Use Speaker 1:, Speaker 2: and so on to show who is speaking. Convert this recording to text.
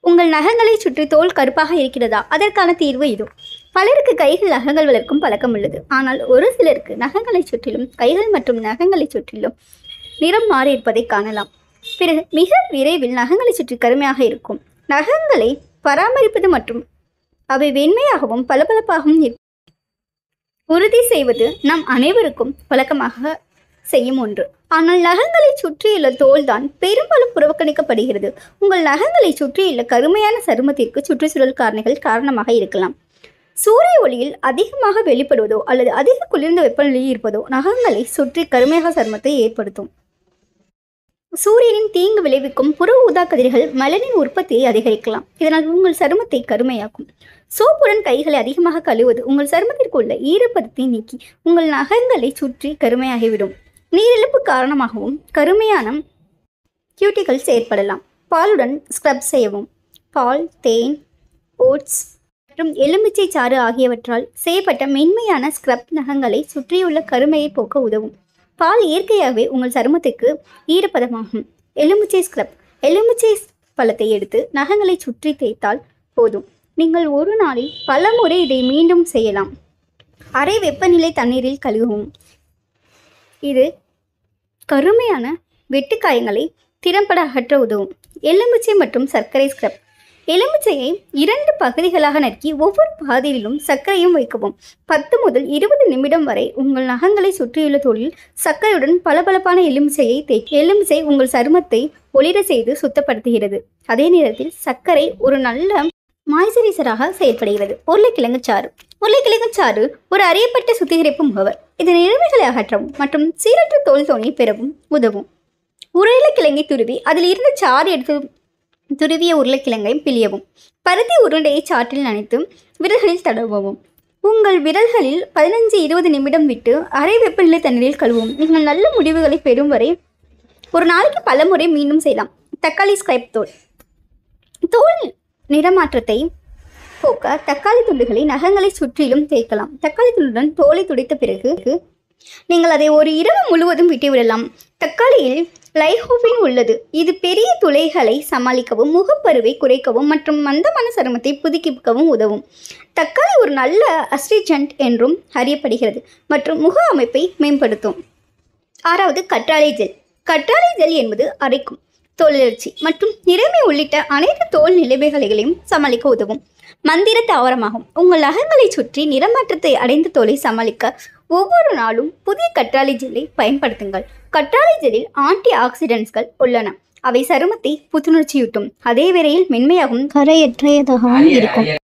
Speaker 1: உங்கள் நகங்களை சுற்றி தோல் கருப்பாக இருக்கிறதா அதற்கான தீர்வு இது பலருக்கு கைகள் நகங்கள் வளர்க்கும் பழக்கம் உள்ளது ஆனால் ஒரு சிலருக்கு நகங்களை சுற்றிலும் கைகள் மற்றும் நகங்களை சுற்றிலும் நிறம் மாறி இருப்பதை காணலாம் பிறகு மிக விரைவில் நகங்களை சுற்றி கருமையாக இருக்கும் நகங்களை பராமரிப்பது மற்றும் அவை வெண்மையாகவும் பளபளப்பாகவும் இருக்க உறுதி செய்வது நம் அனைவருக்கும் வழக்கமாக செய்யும் ஒன்று ஆனால் நகங்களை சுற்றியுள்ள தோல்தான் பெரும்பாலும் புறக்கணிக்கப்படுகிறது உங்கள் நகங்களை சுற்றியுள்ள கருமையான சருமத்திற்கு சுற்றுச்சூழல் காரணிகள் காரணமாக இருக்கலாம் சூரிய ஒளியில் அதிகமாக வெளிப்படுவதோ அல்லது அதிக குளிர்ந்த வெப்பநிலையில் இருப்பதோ நகங்களை சுற்றி கருமையாக சருமத்தை ஏற்படுத்தும் சூரியனின் தீங்கு விளைவிக்கும் புற ஊதா கதிர்கள் மலனின் உற்பத்தியை அதிகரிக்கலாம் இதனால் உங்கள் சருமத்தை கருமையாக்கும் சோப்புடன் கைகளை அதிகமாக கழுவுவது உங்கள் சருமத்திற்கு உள்ள ஈரப்பதத்தை நீக்கி உங்கள் நகங்களை சுற்றி கருமையாகிவிடும் நீரிழப்பு காரணமாகவும் கருமையான கியூட்டிகல்ஸ் ஏற்படலாம் பாலுடன் ஸ்க்ரப் செய்யவும் பால் தேன் ஓட்ஸ் மற்றும் எலுமிச்சை சாறு ஆகியவற்றால் செய்யப்பட்ட மென்மையான ஸ்க்ரப் நகங்களை சுற்றியுள்ள கருமையை போக்க உதவும் பால் இயற்கையாகவே உங்கள் சருமத்துக்கு ஈரப்பதமாகும் எலுமிச்சை ஸ்க்ரப் எலுமிச்சை பழத்தை எடுத்து நகங்களை சுற்றி தேய்த்தால் போதும் நீங்கள் ஒரு நாளில் பல முறை இதை மீண்டும் செய்யலாம் அரை வெப்பநிலை தண்ணீரில் கழுகவும் இது கருமையான வெட்டுக்காயங்களை திறம்பட அகற்ற உதவும் எலுமிச்சை மற்றும் சர்க்கரை ஸ்க்ரப் எலுமிச்சையை இரண்டு பகுதிகளாக நறுக்கி ஒவ்வொரு பாதியிலும் சர்க்கரையும் வைக்கவும் பத்து முதல் இருபது நிமிடம் வரை உங்கள் நகங்களை சுற்றியுள்ள தோலில் சர்க்கரையுடன் பளபளப்பான எலுமிச்சையை தேய்க்க எலுமிச்சை உங்கள் சருமத்தை ஒளிர செய்து சுத்தப்படுத்துகிறது அதே நேரத்தில் சர்க்கரை ஒரு நல்ல மாய்ச்சரைசராக செயல்படுகிறது உருளைக்கிழங்கு சாறு உருளைக்கிழங்கு சாறு ஒரு அறியப்பட்ட சுத்திகரிப்பு முகவர் இது நிறமைகளை அகற்றவும் மற்றும் சீரற்ற தோல் தோணியை பெறவும் உதவும் உருளைக்கிழங்கை துருவி அதில் இருந்து சாறு எடுத்து துருவிய உருளைக்கிழங்கை பிழியவும் பருத்தி உருண்டையை சாற்றில் நனைத்து விரல்களில் தடவவும் உங்கள் விரல்களில் பதினஞ்சு இருபது நிமிடம் விட்டு அரை வெப்பநிலை தண்ணீரில் கழுவும் நீங்கள் நல்ல முடிவுகளை பெறும் வரை ஒரு நாளைக்கு பல முறை மீண்டும் செய்யலாம் தக்காளி ஸ்கிரைப் தோல் தோல் நிறமாற்றத்தை போக்க தக்காளி துண்டுகளை நகங்களை சுற்றிலும் தேய்க்கலாம் தக்காளி துண்டுடன் தோலை துடைத்த பிறகு நீங்கள் அதை ஒரு இரவு முழுவதும் விட்டுவிடலாம் தக்காளியில் லைஹோபின் உள்ளது இது பெரிய துளைகளை சமாளிக்கவும் முகப்பருவை குறைக்கவும் மற்றும் மந்தமான சருமத்தை புதுப்பிக்கவும் உதவும் தக்காளி ஒரு நல்ல அஸ்ட்ரிஜென்ட் என்றும் அறியப்படுகிறது மற்றும் முக அமைப்பை மேம்படுத்தும் ஆறாவது கற்றாழை ஜெல் கற்றாழை ஜெல் என்பது அரைக்கும் தோலெழுச்சி மற்றும் நிறமை உள்ளிட்ட அனைத்து தோல் நிலைமைகளையும் சமாளிக்க உதவும் மந்திர தாவரமாகும் உங்கள் நகங்களை சுற்றி நிறமாற்றத்தை அடைந்த தோலை சமாளிக்க ஒவ்வொரு நாளும் புதிய கற்றாழை ஜெல்லை பயன்படுத்துங்கள் கற்றாழை ஜெல்லில் ஆன்டி ஆக்சிடென்ட்ஸ்கள் உள்ளன அவை சருமத்தை புத்துணர்ச்சியூட்டும் அதே வேளையில் மென்மையாகவும் கரையற்றதாகவும் இருக்கும்